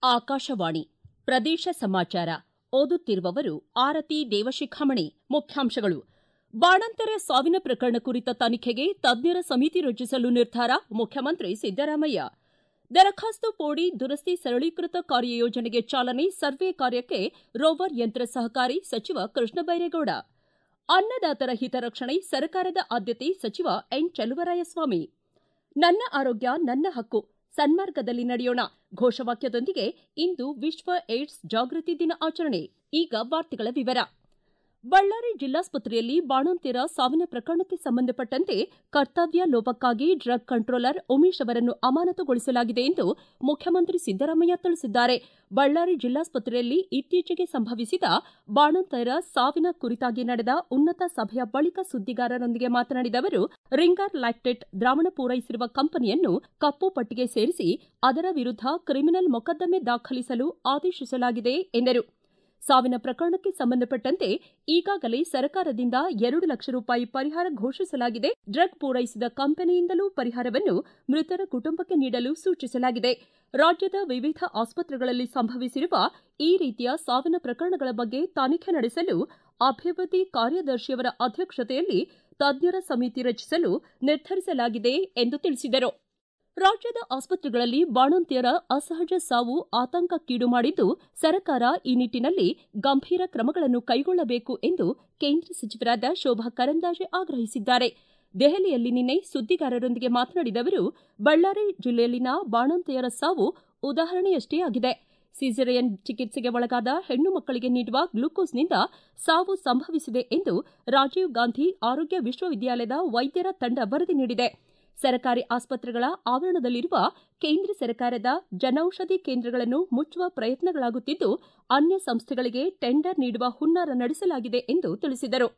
ಆಕಾಶವಾಣಿ ಪ್ರದೇಶ ಸಮಾಚಾರ ಓದುತ್ತಿರುವವರು ಆರತಿ ದೇವಶಿಖಾಮಣಿ ಮುಖ್ಯಾಂಶಗಳು ಬಾಣಂತಿಯರ ಸಾವಿನ ಪ್ರಕರಣ ಕುರಿತ ತನಿಖೆಗೆ ತಜ್ಞರ ಸಮಿತಿ ರಚಿಸಲು ನಿರ್ಧಾರ ಮುಖ್ಯಮಂತ್ರಿ ಸಿದ್ದರಾಮಯ್ಯ ದರಖಾಸ್ತು ಪೋಡಿ ದುರಸ್ತಿ ಸರಳೀಕೃತ ಕಾರ್ಯಯೋಜನೆಗೆ ಚಾಲನೆ ಸರ್ವೆ ಕಾರ್ಯಕ್ಕೆ ರೋವರ್ ಯಂತ್ರ ಸಹಕಾರಿ ಸಚಿವ ಕೃಷ್ಣ ಬೈರೇಗೌಡ ಅನ್ನದಾತರ ಹಿತರಕ್ಷಣೆ ಸರ್ಕಾರದ ಆದ್ಯತೆ ಸಚಿವ ಎನ್ ಚಲುವರಾಯಸ್ವಾಮಿ ನನ್ನ ಆರೋಗ್ಯ ನನ್ನ ಹಕ್ಕು ಸನ್ಮಾರ್ಗದಲ್ಲಿ ನಡೆಯೋಣ ಘೋಷವಾಕ್ಯದೊಂದಿಗೆ ಇಂದು ವಿಶ್ವ ಏಡ್ಸ್ ಜಾಗೃತಿ ದಿನ ಆಚರಣೆ ಈಗ ವಾರ್ತೆಗಳ ವಿವರ ಬಳ್ಳಾರಿ ಜಿಲ್ಲಾಸ್ಪತ್ರೆಯಲ್ಲಿ ಬಾಣಂತಿಯರ ಸಾವಿನ ಪ್ರಕರಣಕ್ಕೆ ಸಂಬಂಧಪಟ್ಟಂತೆ ಕರ್ತವ್ಯ ಲೋಪಕ್ಕಾಗಿ ಡ್ರಗ್ ಕಂಟ್ರೋಲರ್ ಉಮೇಶ್ ಅವರನ್ನು ಅಮಾನತುಗೊಳಿಸಲಾಗಿದೆ ಎಂದು ಮುಖ್ಯಮಂತ್ರಿ ಸಿದ್ದರಾಮಯ್ಯ ತಿಳಿಸಿದ್ದಾರೆ ಬಳ್ಳಾರಿ ಜಿಲ್ಲಾಸ್ಪತ್ರೆಯಲ್ಲಿ ಇತ್ತೀಚೆಗೆ ಸಂಭವಿಸಿದ ಬಾಣಂತಿಯರ ಸಾವಿನ ಕುರಿತಾಗಿ ನಡೆದ ಉನ್ನತ ಸಭೆಯ ಬಳಿಕ ಸುದ್ದಿಗಾರರೊಂದಿಗೆ ಮಾತನಾಡಿದ ಅವರು ರಿಂಗರ್ ಲ್ಯಾಕ್ಟೇಟ್ ದ್ರಾವಣ ಪೂರೈಸಿರುವ ಕಂಪನಿಯನ್ನು ಕಪ್ಪು ಪಟ್ಟಿಗೆ ಸೇರಿಸಿ ಅದರ ವಿರುದ್ಧ ಕ್ರಿಮಿನಲ್ ಮೊಕದ್ದಮೆ ದಾಖಲಿಸಲು ಆದೇಶಿಸಲಾಗಿದೆ ಎಂದರು ಸಾವಿನ ಪ್ರಕರಣಕ್ಕೆ ಸಂಬಂಧಪಟ್ಟಂತೆ ಈಗಾಗಲೇ ಸರ್ಕಾರದಿಂದ ಎರಡು ಲಕ್ಷ ರೂಪಾಯಿ ಪರಿಹಾರ ಘೋಷಿಸಲಾಗಿದೆ ಡ್ರಗ್ ಪೂರೈಸಿದ ಕಂಪನಿಯಿಂದಲೂ ಪರಿಹಾರವನ್ನು ಮೃತರ ಕುಟುಂಬಕ್ಕೆ ನೀಡಲು ಸೂಚಿಸಲಾಗಿದೆ ರಾಜ್ಯದ ವಿವಿಧ ಆಸ್ಪತ್ರೆಗಳಲ್ಲಿ ಸಂಭವಿಸಿರುವ ಈ ರೀತಿಯ ಸಾವಿನ ಪ್ರಕರಣಗಳ ಬಗ್ಗೆ ತನಿಖೆ ನಡೆಸಲು ಅಭಿವೃದ್ಧಿ ಕಾರ್ಯದರ್ಶಿಯವರ ಅಧ್ಯಕ್ಷತೆಯಲ್ಲಿ ತಜ್ಞರ ಸಮಿತಿ ರಚಿಸಲು ನಿರ್ಧರಿಸಲಾಗಿದೆ ಎಂದು ತಿಳಿಸಿದರು ರಾಜ್ಯದ ಆಸ್ಪತ್ರೆಗಳಲ್ಲಿ ಬಾಣಂತಿಯರ ಅಸಹಜ ಸಾವು ಆತಂಕಕ್ಕೀಡು ಮಾಡಿದ್ದು ಸರ್ಕಾರ ಈ ನಿಟ್ಟಿನಲ್ಲಿ ಗಂಭೀರ ಕ್ರಮಗಳನ್ನು ಕೈಗೊಳ್ಳಬೇಕು ಎಂದು ಕೇಂದ್ರ ಸಚಿವರಾದ ಶೋಭಾ ಕರಂದಾಜೆ ಆಗ್ರಹಿಸಿದ್ದಾರೆ ದೆಹಲಿಯಲ್ಲಿ ನಿನ್ನೆ ಸುದ್ದಿಗಾರರೊಂದಿಗೆ ಮಾತನಾಡಿದ ಅವರು ಬಳ್ಳಾರಿ ಜಿಲ್ಲೆಯಲ್ಲಿನ ಬಾಣಂತಿಯರ ಸಾವು ಉದಾಹರಣೆಯಷ್ಟೇ ಆಗಿದೆ ಸಿಸೇರಿಯನ್ ಚಿಕಿತ್ಸೆಗೆ ಒಳಗಾದ ಹೆಣ್ಣು ಮಕ್ಕಳಿಗೆ ನೀಡುವ ಗ್ಲೂಕೋಸ್ನಿಂದ ಸಾವು ಸಂಭವಿಸಿದೆ ಎಂದು ರಾಜೀವ್ ಗಾಂಧಿ ಆರೋಗ್ಯ ವಿಶ್ವವಿದ್ಯಾಲಯದ ವೈದ್ಯರ ತಂಡ ವರದಿ ನೀಡಿದೆ ಸರ್ಕಾರಿ ಆಸ್ಪತ್ರೆಗಳ ಆವರಣದಲ್ಲಿರುವ ಕೇಂದ್ರ ಸರ್ಕಾರದ ಜನೌಷಧಿ ಕೇಂದ್ರಗಳನ್ನು ಮುಚ್ಚುವ ಪ್ರಯತ್ನಗಳಾಗುತ್ತಿದ್ದು ಅನ್ಯ ಸಂಸ್ಥೆಗಳಿಗೆ ಟೆಂಡರ್ ನೀಡುವ ಹುನ್ನಾರ ನಡೆಸಲಾಗಿದೆ ಎಂದು ತಿಳಿಸಿದರು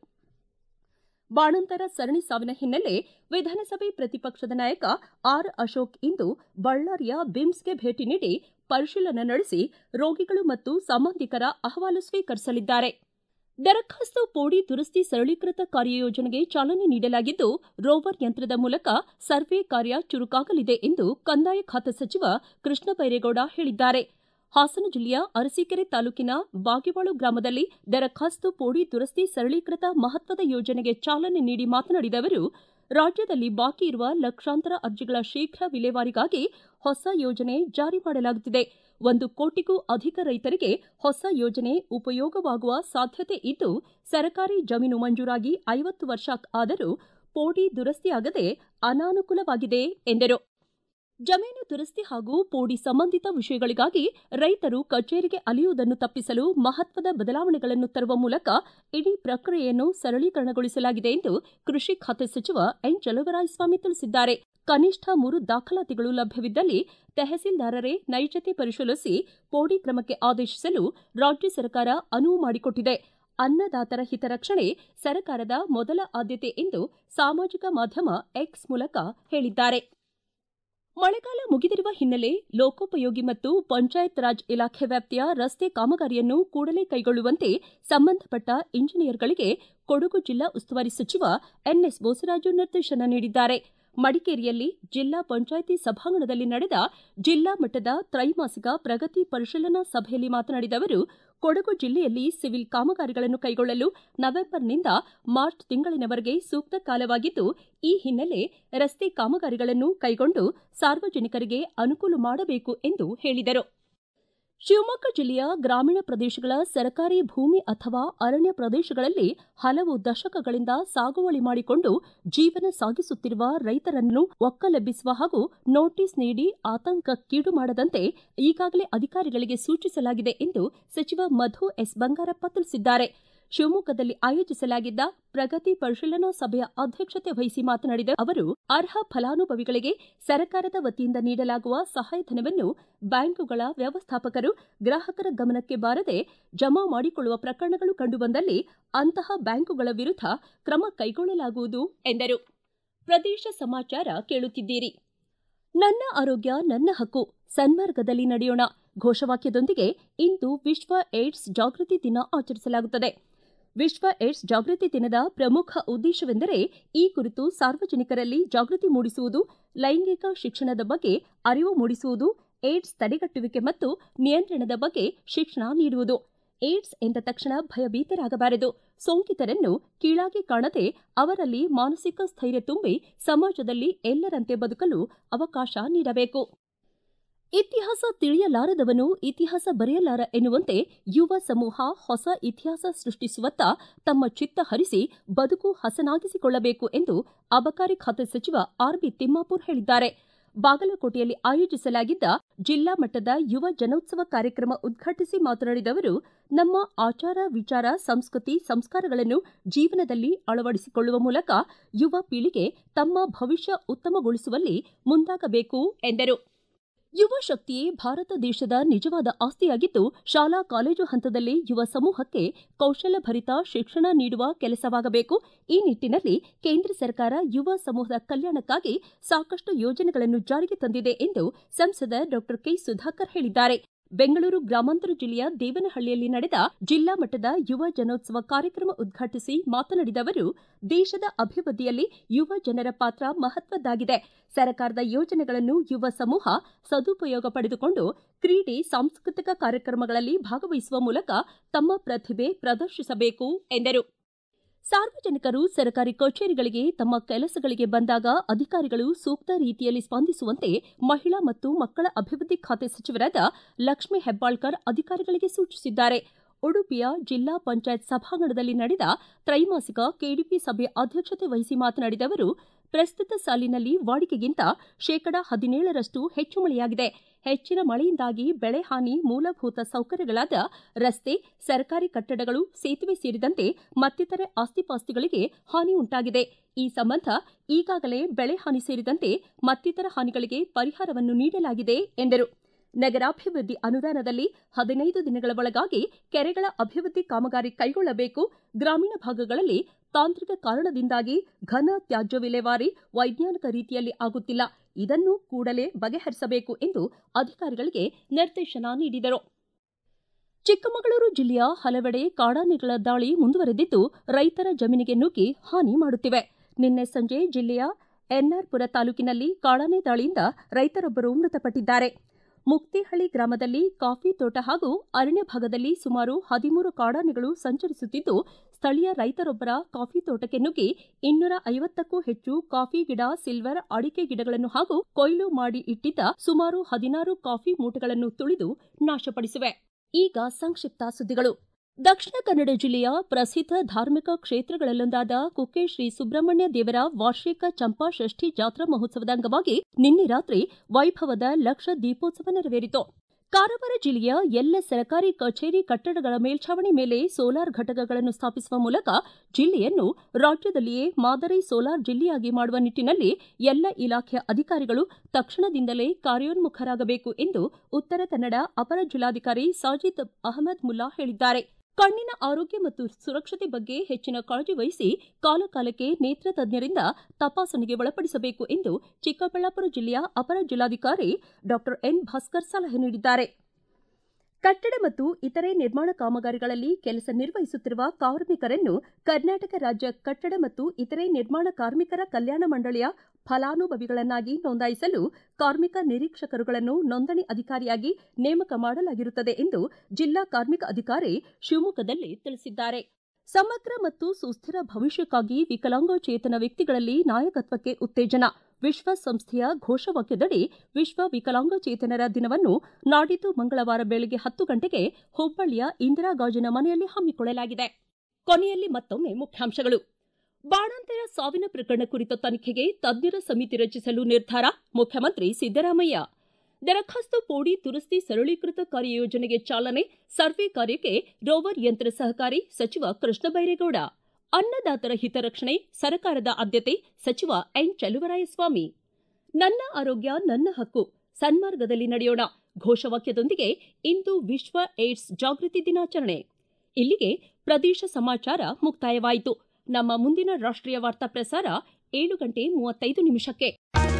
ಬಾಣಂತರ ಸರಣಿ ಸಾವಿನ ಹಿನ್ನೆಲೆ ವಿಧಾನಸಭೆ ಪ್ರತಿಪಕ್ಷದ ನಾಯಕ ಆರ್ ಅಶೋಕ್ ಇಂದು ಬಳ್ಳಾರಿಯ ಬಿಮ್ಸ್ಗೆ ಭೇಟಿ ನೀಡಿ ಪರಿಶೀಲನೆ ನಡೆಸಿ ರೋಗಿಗಳು ಮತ್ತು ಸಂಬಂಧಿಕರ ಅಹವಾಲು ಸ್ವೀಕರಿಸಲಿದ್ದಾರೆ ದರಖಾಸ್ತು ಪೋಡಿ ದುರಸ್ತಿ ಸರಳೀಕೃತ ಕಾರ್ಯಯೋಜನೆಗೆ ಚಾಲನೆ ನೀಡಲಾಗಿದ್ದು ರೋವರ್ ಯಂತ್ರದ ಮೂಲಕ ಸರ್ವೆ ಕಾರ್ಯ ಚುರುಕಾಗಲಿದೆ ಎಂದು ಕಂದಾಯ ಖಾತೆ ಸಚಿವ ಕೃಷ್ಣ ಬೈರೇಗೌಡ ಹೇಳಿದ್ದಾರೆ ಹಾಸನ ಜಿಲ್ಲೆಯ ಅರಸೀಕೆರೆ ತಾಲೂಕಿನ ಬಾಗಿವಾಳು ಗ್ರಾಮದಲ್ಲಿ ದರಖಾಸ್ತು ಪೋಡಿ ದುರಸ್ತಿ ಸರಳೀಕೃತ ಮಹತ್ವದ ಯೋಜನೆಗೆ ಚಾಲನೆ ನೀಡಿ ಮಾತನಾಡಿದ ಅವರು ರಾಜ್ಯದಲ್ಲಿ ಬಾಕಿ ಇರುವ ಲಕ್ಷಾಂತರ ಅರ್ಜಿಗಳ ಶೀಘ್ರ ವಿಲೇವಾರಿಗಾಗಿ ಹೊಸ ಯೋಜನೆ ಜಾರಿ ಮಾಡಲಾಗುತ್ತಿದೆ ಒಂದು ಕೋಟಿಗೂ ಅಧಿಕ ರೈತರಿಗೆ ಹೊಸ ಯೋಜನೆ ಉಪಯೋಗವಾಗುವ ಸಾಧ್ಯತೆ ಇದ್ದು ಸರ್ಕಾರಿ ಜಮೀನು ಮಂಜೂರಾಗಿ ಐವತ್ತು ವರ್ಷ ಆದರೂ ಪೋಡಿ ದುರಸ್ತಿಯಾಗದೆ ಅನಾನುಕೂಲವಾಗಿದೆ ಎಂದರು ಜಮೀನು ದುರಸ್ತಿ ಹಾಗೂ ಪೋಡಿ ಸಂಬಂಧಿತ ವಿಷಯಗಳಿಗಾಗಿ ರೈತರು ಕಚೇರಿಗೆ ಅಲೆಯುವುದನ್ನು ತಪ್ಪಿಸಲು ಮಹತ್ವದ ಬದಲಾವಣೆಗಳನ್ನು ತರುವ ಮೂಲಕ ಇಡೀ ಪ್ರಕ್ರಿಯೆಯನ್ನು ಸರಳೀಕರಣಗೊಳಿಸಲಾಗಿದೆ ಎಂದು ಕೃಷಿ ಖಾತೆ ಸಚಿವ ಎನ್ ಚಲುವರಾಯಸ್ವಾಮಿ ತಿಳಿಸಿದ್ದಾರೆ ಕನಿಷ್ಠ ಮೂರು ದಾಖಲಾತಿಗಳು ಲಭ್ಯವಿದ್ದಲ್ಲಿ ತಹಸೀಲ್ದಾರರೇ ನೈಜತೆ ಪರಿಶೀಲಿಸಿ ಪೋಡಿ ಕ್ರಮಕ್ಕೆ ಆದೇಶಿಸಲು ರಾಜ್ಯ ಸರ್ಕಾರ ಅನುವು ಮಾಡಿಕೊಟ್ಟಿದೆ ಅನ್ನದಾತರ ಹಿತರಕ್ಷಣೆ ಸರ್ಕಾರದ ಮೊದಲ ಆದ್ಯತೆ ಎಂದು ಸಾಮಾಜಿಕ ಮಾಧ್ಯಮ ಎಕ್ಸ್ ಮೂಲಕ ಹೇಳಿದ್ದಾರೆ ಮಳೆಗಾಲ ಮುಗಿದಿರುವ ಹಿನ್ನೆಲೆ ಲೋಕೋಪಯೋಗಿ ಮತ್ತು ಪಂಚಾಯತ್ ರಾಜ್ ಇಲಾಖೆ ವ್ಯಾಪ್ತಿಯ ರಸ್ತೆ ಕಾಮಗಾರಿಯನ್ನು ಕೂಡಲೇ ಕೈಗೊಳ್ಳುವಂತೆ ಸಂಬಂಧಪಟ್ಟ ಇಂಜಿನಿಯರ್ಗಳಿಗೆ ಕೊಡಗು ಜಿಲ್ಲಾ ಉಸ್ತುವಾರಿ ಸಚಿವ ಎನ್ಎಸ್ ಬೋಸರಾಜು ನಿರ್ದೇಶನ ನೀಡಿದ್ದಾರೆ ಮಡಿಕೇರಿಯಲ್ಲಿ ಜಿಲ್ಲಾ ಪಂಚಾಯಿತಿ ಸಭಾಂಗಣದಲ್ಲಿ ನಡೆದ ಜಿಲ್ಲಾ ಮಟ್ಟದ ತ್ರೈಮಾಸಿಕ ಪ್ರಗತಿ ಪರಿಶೀಲನಾ ಸಭೆಯಲ್ಲಿ ಮಾತನಾಡಿದ ಅವರು ಕೊಡಗು ಜಿಲ್ಲೆಯಲ್ಲಿ ಸಿವಿಲ್ ಕಾಮಗಾರಿಗಳನ್ನು ಕೈಗೊಳ್ಳಲು ನವೆಂಬರ್ನಿಂದ ಮಾರ್ಚ್ ತಿಂಗಳಿನವರೆಗೆ ಸೂಕ್ತ ಕಾಲವಾಗಿದ್ದು ಈ ಹಿನ್ನೆಲೆ ರಸ್ತೆ ಕಾಮಗಾರಿಗಳನ್ನು ಕೈಗೊಂಡು ಸಾರ್ವಜನಿಕರಿಗೆ ಅನುಕೂಲ ಮಾಡಬೇಕು ಎಂದು ಹೇಳಿದರು ಶಿವಮೊಗ್ಗ ಜಿಲ್ಲೆಯ ಗ್ರಾಮೀಣ ಪ್ರದೇಶಗಳ ಸರ್ಕಾರಿ ಭೂಮಿ ಅಥವಾ ಅರಣ್ಯ ಪ್ರದೇಶಗಳಲ್ಲಿ ಹಲವು ದಶಕಗಳಿಂದ ಸಾಗುವಳಿ ಮಾಡಿಕೊಂಡು ಜೀವನ ಸಾಗಿಸುತ್ತಿರುವ ರೈತರನ್ನು ಒಕ್ಕಲೆಬ್ಬಿಸುವ ಹಾಗೂ ನೋಟಿಸ್ ನೀಡಿ ಆತಂಕಕ್ಕೀಡು ಮಾಡದಂತೆ ಈಗಾಗಲೇ ಅಧಿಕಾರಿಗಳಿಗೆ ಸೂಚಿಸಲಾಗಿದೆ ಎಂದು ಸಚಿವ ಮಧು ಎಸ್ ಬಂಗಾರಪ್ಪ ತಿಳಿಸಿದ್ದಾರೆ ಶಿವಮೊಗ್ಗದಲ್ಲಿ ಆಯೋಜಿಸಲಾಗಿದ್ದ ಪ್ರಗತಿ ಪರಿಶೀಲನಾ ಸಭೆಯ ಅಧ್ಯಕ್ಷತೆ ವಹಿಸಿ ಮಾತನಾಡಿದ ಅವರು ಅರ್ಹ ಫಲಾನುಭವಿಗಳಿಗೆ ಸರ್ಕಾರದ ವತಿಯಿಂದ ನೀಡಲಾಗುವ ಸಹಾಯಧನವನ್ನು ಬ್ಯಾಂಕುಗಳ ವ್ಯವಸ್ಥಾಪಕರು ಗ್ರಾಹಕರ ಗಮನಕ್ಕೆ ಬಾರದೆ ಜಮಾ ಮಾಡಿಕೊಳ್ಳುವ ಪ್ರಕರಣಗಳು ಕಂಡುಬಂದಲ್ಲಿ ಅಂತಹ ಬ್ಯಾಂಕುಗಳ ವಿರುದ್ಧ ಕ್ರಮ ಕೈಗೊಳ್ಳಲಾಗುವುದು ಎಂದರು ಪ್ರದೇಶ ಸಮಾಚಾರ ಕೇಳುತ್ತಿದ್ದೀರಿ ನನ್ನ ಆರೋಗ್ಯ ನನ್ನ ಹಕ್ಕು ಸನ್ಮಾರ್ಗದಲ್ಲಿ ನಡೆಯೋಣ ಘೋಷವಾಕ್ಯದೊಂದಿಗೆ ಇಂದು ವಿಶ್ವ ಏಡ್ಸ್ ಜಾಗೃತಿ ದಿನ ಆಚರಿಸಲಾಗುತ್ತದೆ ವಿಶ್ವ ಏಡ್ಸ್ ಜಾಗೃತಿ ದಿನದ ಪ್ರಮುಖ ಉದ್ದೇಶವೆಂದರೆ ಈ ಕುರಿತು ಸಾರ್ವಜನಿಕರಲ್ಲಿ ಜಾಗೃತಿ ಮೂಡಿಸುವುದು ಲೈಂಗಿಕ ಶಿಕ್ಷಣದ ಬಗ್ಗೆ ಅರಿವು ಮೂಡಿಸುವುದು ಏಡ್ಸ್ ತಡೆಗಟ್ಟುವಿಕೆ ಮತ್ತು ನಿಯಂತ್ರಣದ ಬಗ್ಗೆ ಶಿಕ್ಷಣ ನೀಡುವುದು ಏಡ್ಸ್ ಎಂದ ತಕ್ಷಣ ಭಯಭೀತರಾಗಬಾರದು ಸೋಂಕಿತರನ್ನು ಕೀಳಾಗಿ ಕಾಣದೆ ಅವರಲ್ಲಿ ಮಾನಸಿಕ ಸ್ಥೈರ್ಯ ತುಂಬಿ ಸಮಾಜದಲ್ಲಿ ಎಲ್ಲರಂತೆ ಬದುಕಲು ಅವಕಾಶ ನೀಡಬೇಕು ಇತಿಹಾಸ ತಿಳಿಯಲಾರದವನು ಇತಿಹಾಸ ಬರೆಯಲಾರ ಎನ್ನುವಂತೆ ಯುವ ಸಮೂಹ ಹೊಸ ಇತಿಹಾಸ ಸೃಷ್ಟಿಸುವತ್ತ ತಮ್ಮ ಚಿತ್ತ ಹರಿಸಿ ಬದುಕು ಹಸನಾಗಿಸಿಕೊಳ್ಳಬೇಕು ಎಂದು ಅಬಕಾರಿ ಖಾತೆ ಸಚಿವ ಆರ್ಬಿ ತಿಮ್ಮಾಪುರ್ ಹೇಳಿದ್ದಾರೆ ಬಾಗಲಕೋಟೆಯಲ್ಲಿ ಆಯೋಜಿಸಲಾಗಿದ್ದ ಜಿಲ್ಲಾ ಮಟ್ಟದ ಯುವ ಜನೋತ್ಸವ ಕಾರ್ಯಕ್ರಮ ಉದ್ಘಾಟಿಸಿ ಮಾತನಾಡಿದ ಅವರು ನಮ್ಮ ಆಚಾರ ವಿಚಾರ ಸಂಸ್ಕೃತಿ ಸಂಸ್ಕಾರಗಳನ್ನು ಜೀವನದಲ್ಲಿ ಅಳವಡಿಸಿಕೊಳ್ಳುವ ಮೂಲಕ ಯುವ ಪೀಳಿಗೆ ತಮ್ಮ ಭವಿಷ್ಯ ಉತ್ತಮಗೊಳಿಸುವಲ್ಲಿ ಮುಂದಾಗಬೇಕು ಎಂದರು ಯುವ ಶಕ್ತಿಯೇ ಭಾರತ ದೇಶದ ನಿಜವಾದ ಆಸ್ತಿಯಾಗಿದ್ದು ಶಾಲಾ ಕಾಲೇಜು ಹಂತದಲ್ಲೇ ಯುವ ಸಮೂಹಕ್ಕೆ ಕೌಶಲ್ಯಭರಿತ ಶಿಕ್ಷಣ ನೀಡುವ ಕೆಲಸವಾಗಬೇಕು ಈ ನಿಟ್ಟಿನಲ್ಲಿ ಕೇಂದ್ರ ಸರ್ಕಾರ ಯುವ ಸಮೂಹದ ಕಲ್ಯಾಣಕ್ಕಾಗಿ ಸಾಕಷ್ಟು ಯೋಜನೆಗಳನ್ನು ಜಾರಿಗೆ ತಂದಿದೆ ಎಂದು ಸಂಸದ ಡಾಕ್ಟರ್ ಕೆ ಸುಧಾಕರ್ ಹೇಳಿದ್ದಾರೆ ಬೆಂಗಳೂರು ಗ್ರಾಮಾಂತರ ಜಿಲ್ಲೆಯ ದೇವನಹಳ್ಳಿಯಲ್ಲಿ ನಡೆದ ಜಿಲ್ಲಾ ಮಟ್ಟದ ಯುವ ಜನೋತ್ಸವ ಕಾರ್ಯಕ್ರಮ ಉದ್ಘಾಟಿಸಿ ಮಾತನಾಡಿದ ಅವರು ದೇಶದ ಅಭಿವೃದ್ಧಿಯಲ್ಲಿ ಯುವ ಜನರ ಪಾತ್ರ ಮಹತ್ವದ್ದಾಗಿದೆ ಸರ್ಕಾರದ ಯೋಜನೆಗಳನ್ನು ಯುವ ಸಮೂಹ ಸದುಪಯೋಗ ಪಡೆದುಕೊಂಡು ಕ್ರೀಡೆ ಸಾಂಸ್ಕೃತಿಕ ಕಾರ್ಯಕ್ರಮಗಳಲ್ಲಿ ಭಾಗವಹಿಸುವ ಮೂಲಕ ತಮ್ಮ ಪ್ರತಿಭೆ ಪ್ರದರ್ಶಿಸಬೇಕು ಎಂದರು ಸಾರ್ವಜನಿಕರು ಸರ್ಕಾರಿ ಕಚೇರಿಗಳಿಗೆ ತಮ್ಮ ಕೆಲಸಗಳಿಗೆ ಬಂದಾಗ ಅಧಿಕಾರಿಗಳು ಸೂಕ್ತ ರೀತಿಯಲ್ಲಿ ಸ್ಪಂದಿಸುವಂತೆ ಮಹಿಳಾ ಮತ್ತು ಮಕ್ಕಳ ಅಭಿವೃದ್ಧಿ ಖಾತೆ ಸಚಿವರಾದ ಲಕ್ಷ್ಮೀ ಹೆಬ್ಬಾಳ್ಕರ್ ಅಧಿಕಾರಿಗಳಿಗೆ ಸೂಚಿಸಿದ್ದಾರೆ ಉಡುಪಿಯ ಜಿಲ್ಲಾ ಪಂಚಾಯತ್ ಸಭಾಂಗಣದಲ್ಲಿ ನಡೆದ ತ್ರೈಮಾಸಿಕ ಕೆಡಿಪಿ ಸಭೆ ಅಧ್ಯಕ್ಷತೆ ವಹಿಸಿ ಮಾತನಾಡಿದ ಅವರು ಪ್ರಸ್ತುತ ಸಾಲಿನಲ್ಲಿ ವಾಡಿಕೆಗಿಂತ ಶೇಕಡಾ ಹದಿನೇಳರಷ್ಟು ಹೆಚ್ಚು ಮಳೆಯಾಗಿದೆ ಹೆಚ್ಚಿನ ಮಳೆಯಿಂದಾಗಿ ಬೆಳೆ ಹಾನಿ ಮೂಲಭೂತ ಸೌಕರ್ಯಗಳಾದ ರಸ್ತೆ ಸರ್ಕಾರಿ ಕಟ್ಟಡಗಳು ಸೇತುವೆ ಸೇರಿದಂತೆ ಮತ್ತಿತರೆ ಆಸ್ತಿಪಾಸ್ತಿಗಳಿಗೆ ಹಾನಿ ಉಂಟಾಗಿದೆ ಈ ಸಂಬಂಧ ಈಗಾಗಲೇ ಬೆಳೆ ಹಾನಿ ಸೇರಿದಂತೆ ಮತ್ತಿತರ ಹಾನಿಗಳಿಗೆ ಪರಿಹಾರವನ್ನು ನೀಡಲಾಗಿದೆ ಎಂದರು ನಗರಾಭಿವೃದ್ಧಿ ಅನುದಾನದಲ್ಲಿ ಹದಿನೈದು ದಿನಗಳ ಒಳಗಾಗಿ ಕೆರೆಗಳ ಅಭಿವೃದ್ಧಿ ಕಾಮಗಾರಿ ಕೈಗೊಳ್ಳಬೇಕು ಗ್ರಾಮೀಣ ಭಾಗಗಳಲ್ಲಿ ತಾಂತ್ರಿಕ ಕಾರಣದಿಂದಾಗಿ ಘನ ತ್ಯಾಜ್ಯ ವಿಲೇವಾರಿ ವೈಜ್ಞಾನಿಕ ರೀತಿಯಲ್ಲಿ ಆಗುತ್ತಿಲ್ಲ ಇದನ್ನು ಕೂಡಲೇ ಬಗೆಹರಿಸಬೇಕು ಎಂದು ಅಧಿಕಾರಿಗಳಿಗೆ ನಿರ್ದೇಶನ ನೀಡಿದರು ಚಿಕ್ಕಮಗಳೂರು ಜಿಲ್ಲೆಯ ಹಲವೆಡೆ ಕಾಡಾನೆಗಳ ದಾಳಿ ಮುಂದುವರೆದಿದ್ದು ರೈತರ ಜಮೀನಿಗೆ ನುಗ್ಗಿ ಹಾನಿ ಮಾಡುತ್ತಿವೆ ನಿನ್ನೆ ಸಂಜೆ ಜಿಲ್ಲೆಯ ಎನ್ಆರ್ಪುರ ತಾಲೂಕಿನಲ್ಲಿ ಕಾಡಾನೆ ದಾಳಿಯಿಂದ ರೈತರೊಬ್ಬರು ಮೃತಪಟ್ಟಿದ್ದಾರೆ ಮುಕ್ತಿಹಳ್ಳಿ ಗ್ರಾಮದಲ್ಲಿ ಕಾಫಿ ತೋಟ ಹಾಗೂ ಅರಣ್ಯ ಭಾಗದಲ್ಲಿ ಸುಮಾರು ಹದಿಮೂರು ಕಾಡಾನೆಗಳು ಸಂಚರಿಸುತ್ತಿದ್ದು ಸ್ಥಳೀಯ ರೈತರೊಬ್ಬರ ಕಾಫಿ ತೋಟಕ್ಕೆ ನುಗ್ಗಿ ಇನ್ನೂರ ಐವತ್ತಕ್ಕೂ ಹೆಚ್ಚು ಕಾಫಿ ಗಿಡ ಸಿಲ್ವರ್ ಅಡಿಕೆ ಗಿಡಗಳನ್ನು ಹಾಗೂ ಕೊಯ್ಲು ಮಾಡಿ ಇಟ್ಟಿದ್ದ ಸುಮಾರು ಹದಿನಾರು ಕಾಫಿ ಮೂಟೆಗಳನ್ನು ತುಳಿದು ನಾಶಪಡಿಸಿವೆ ಈಗ ಸಂಕ್ಷಿಪ್ತ ಸುದ್ದಿಗಳು ದಕ್ಷಿಣ ಕನ್ನಡ ಜಿಲ್ಲೆಯ ಪ್ರಸಿದ್ಧ ಧಾರ್ಮಿಕ ಕ್ಷೇತ್ರಗಳಲ್ಲೊಂದಾದ ಕುಕ್ಕೆ ಶ್ರೀ ಸುಬ್ರಹ್ಮಣ್ಯ ದೇವರ ವಾರ್ಷಿಕ ಚಂಪಾ ಷಷ್ಠಿ ಜಾತ್ರಾ ಮಹೋತ್ಸವದ ಅಂಗವಾಗಿ ನಿನ್ನೆ ರಾತ್ರಿ ವೈಭವದ ಲಕ್ಷ ದೀಪೋತ್ಸವ ನೆರವೇರಿತು ಕಾರವಾರ ಜಿಲ್ಲೆಯ ಎಲ್ಲ ಸರ್ಕಾರಿ ಕಚೇರಿ ಕಟ್ಟಡಗಳ ಮೇಲ್ಛಾವಣಿ ಮೇಲೆ ಸೋಲಾರ್ ಘಟಕಗಳನ್ನು ಸ್ಥಾಪಿಸುವ ಮೂಲಕ ಜಿಲ್ಲೆಯನ್ನು ರಾಜ್ಯದಲ್ಲಿಯೇ ಮಾದರಿ ಸೋಲಾರ್ ಜಿಲ್ಲೆಯಾಗಿ ಮಾಡುವ ನಿಟ್ಟಿನಲ್ಲಿ ಎಲ್ಲ ಇಲಾಖೆಯ ಅಧಿಕಾರಿಗಳು ತಕ್ಷಣದಿಂದಲೇ ಕಾರ್ಯೋನ್ಮುಖರಾಗಬೇಕು ಎಂದು ಉತ್ತರ ಕನ್ನಡ ಅಪರ ಜಿಲ್ಲಾಧಿಕಾರಿ ಸಾಜಿದ್ ಅಹಮದ್ ಮುಲ್ಲಾ ಹೇಳಿದ್ದಾರೆ ಕಣ್ಣಿನ ಆರೋಗ್ಯ ಮತ್ತು ಸುರಕ್ಷತೆ ಬಗ್ಗೆ ಹೆಚ್ಚಿನ ಕಾಳಜಿ ವಹಿಸಿ ಕಾಲಕಾಲಕ್ಕೆ ನೇತ್ರ ತಜ್ಞರಿಂದ ತಪಾಸಣೆಗೆ ಒಳಪಡಿಸಬೇಕು ಎಂದು ಚಿಕ್ಕಬಳ್ಳಾಪುರ ಜಿಲ್ಲೆಯ ಅಪರ ಜಿಲ್ಲಾಧಿಕಾರಿ ಡಾಕ್ಟರ್ ಎನ್ ಭಾಸ್ಕರ್ ಸಲಹೆ ನೀಡಿದ್ದಾರೆ ಕಟ್ಟಡ ಮತ್ತು ಇತರೆ ನಿರ್ಮಾಣ ಕಾಮಗಾರಿಗಳಲ್ಲಿ ಕೆಲಸ ನಿರ್ವಹಿಸುತ್ತಿರುವ ಕಾರ್ಮಿಕರನ್ನು ಕರ್ನಾಟಕ ರಾಜ್ಯ ಕಟ್ಟಡ ಮತ್ತು ಇತರೆ ನಿರ್ಮಾಣ ಕಾರ್ಮಿಕರ ಕಲ್ಯಾಣ ಮಂಡಳಿಯ ಫಲಾನುಭವಿಗಳನ್ನಾಗಿ ನೋಂದಾಯಿಸಲು ಕಾರ್ಮಿಕ ನಿರೀಕ್ಷಕರುಗಳನ್ನು ನೋಂದಣಿ ಅಧಿಕಾರಿಯಾಗಿ ನೇಮಕ ಮಾಡಲಾಗಿರುತ್ತದೆ ಎಂದು ಜಿಲ್ಲಾ ಕಾರ್ಮಿಕ ಅಧಿಕಾರಿ ಶಿವಮೊಗ್ಗದಲ್ಲಿ ತಿಳಿಸಿದ್ದಾರೆ ಸಮಗ್ರ ಮತ್ತು ಸುಸ್ಥಿರ ಭವಿಷ್ಯಕ್ಕಾಗಿ ವಿಕಲಾಂಗಚೇತನ ವ್ಯಕ್ತಿಗಳಲ್ಲಿ ನಾಯಕತ್ವಕ್ಕೆ ಉತ್ತೇಜನ ವಿಶ್ವಸಂಸ್ಥೆಯ ಘೋಷವಾಕ್ಯದಡಿ ವಿಶ್ವ ವಿಕಲಾಂಗಚೇತನರ ದಿನವನ್ನು ನಾಡಿದ್ದು ಮಂಗಳವಾರ ಬೆಳಗ್ಗೆ ಹತ್ತು ಗಂಟೆಗೆ ಹುಬ್ಬಳ್ಳಿಯ ಇಂದಿರಾ ಗಾಜಿನ ಮನೆಯಲ್ಲಿ ಹಮ್ಮಿಕೊಳ್ಳಲಾಗಿದೆ ಕೊನೆಯಲ್ಲಿ ಮತ್ತೊಮ್ಮೆ ಮುಖ್ಯಾಂಶಗಳು ಬಾಣಂತಿಯರ ಸಾವಿನ ಪ್ರಕರಣ ಕುರಿತ ತನಿಖೆಗೆ ತಜ್ಞರ ಸಮಿತಿ ರಚಿಸಲು ನಿರ್ಧಾರ ಮುಖ್ಯಮಂತ್ರಿ ಸಿದ್ದರಾಮಯ್ಯ ದರಖಾಸ್ತು ಪೋಡಿ ದುರಸ್ತಿ ಸರಳೀಕೃತ ಕಾರ್ಯಯೋಜನೆಗೆ ಚಾಲನೆ ಸರ್ವೆ ಕಾರ್ಯಕ್ಕೆ ರೋವರ್ ಯಂತ್ರ ಸಹಕಾರಿ ಸಚಿವ ಕೃಷ್ಣ ಬೈರೇಗೌಡ ಅನ್ನದಾತರ ಹಿತರಕ್ಷಣೆ ಸರ್ಕಾರದ ಆದ್ಯತೆ ಸಚಿವ ಎನ್ ಚಲುವರಾಯಸ್ವಾಮಿ ನನ್ನ ಆರೋಗ್ಯ ನನ್ನ ಹಕ್ಕು ಸನ್ಮಾರ್ಗದಲ್ಲಿ ನಡೆಯೋಣ ಘೋಷವಾಕ್ಯದೊಂದಿಗೆ ಇಂದು ವಿಶ್ವ ಏಡ್ಸ್ ಜಾಗೃತಿ ದಿನಾಚರಣೆ ಇಲ್ಲಿಗೆ ಪ್ರದೇಶ ಸಮಾಚಾರ ಮುಕ್ತಾಯವಾಯಿತು ನಮ್ಮ ಮುಂದಿನ ರಾಷ್ಟ್ರೀಯ ವಾರ್ತಾ ಪ್ರಸಾರ ಏಳು ಗಂಟೆ ಮೂವತ್ತೈದು ನಿಮಿಷಕ್ಕೆ